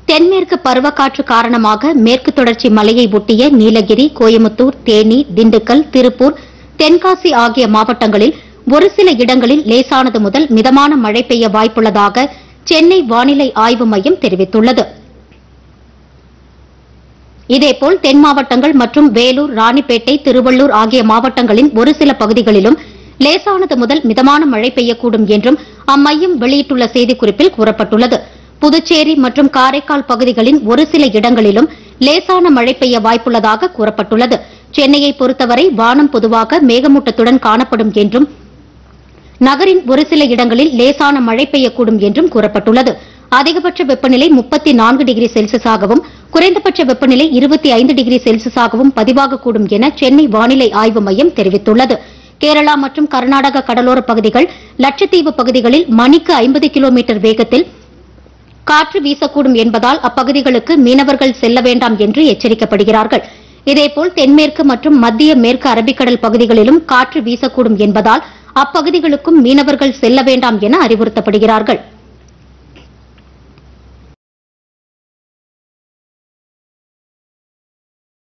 தென்மேற்கு பருவக்காற்று காரணமாக மேற்கு தொடர்ச்சி மலையை ஒட்டிய நீலகிரி கோயமுத்தூர் தேனி திண்டுக்கல் திருப்பூர் தென்காசி ஆகிய மாவட்டங்களில் ஒரு சில இடங்களில் லேசானது முதல் மிதமான மழை பெய்ய வாய்ப்புள்ளதாக சென்னை வானிலை ஆய்வு மையம் தெரிவித்துள்ளது இதேபோல் தென் மாவட்டங்கள் மற்றும் வேலூர் ராணிப்பேட்டை திருவள்ளூர் ஆகிய மாவட்டங்களின் ஒரு சில பகுதிகளிலும் லேசானது முதல் மிதமான மழை பெய்யக்கூடும் என்றும் அம்மையம் வெளியிட்டுள்ள செய்திக்குறிப்பில் கூறப்பட்டுள்ளது புதுச்சேரி மற்றும் காரைக்கால் பகுதிகளின் ஒரு சில இடங்களிலும் லேசான மழை பெய்ய வாய்ப்புள்ளதாக கூறப்பட்டுள்ளது சென்னையை பொறுத்தவரை வானம் பொதுவாக மேகமூட்டத்துடன் காணப்படும் என்றும் நகரின் ஒரு சில இடங்களில் லேசான மழை பெய்யக்கூடும் என்றும் கூறப்பட்டுள்ளது அதிகபட்ச வெப்பநிலை முப்பத்தி நான்கு டிகிரி செல்சியஸாகவும் குறைந்தபட்ச வெப்பநிலை இருபத்தி ஐந்து டிகிரி செல்சியஸாகவும் பதிவாகக்கூடும் என சென்னை வானிலை ஆய்வு மையம் தெரிவித்துள்ளது கேரளா மற்றும் கர்நாடக கடலோர பகுதிகள் லட்சத்தீவு பகுதிகளில் மணிக்கு ஐம்பது கிலோமீட்டர் வேகத்தில் காற்று வீசக்கூடும் என்பதால் அப்பகுதிகளுக்கு மீனவர்கள் செல்ல வேண்டாம் என்று எச்சரிக்கப்படுகிறார்கள் இதேபோல் தென்மேற்கு மற்றும் மத்திய மேற்கு அரபிக்கடல் பகுதிகளிலும் காற்று வீசக்கூடும் என்பதால் அப்பகுதிகளுக்கும் மீனவர்கள் செல்ல வேண்டாம் என அறிவுறுத்தப்படுகிறார்கள்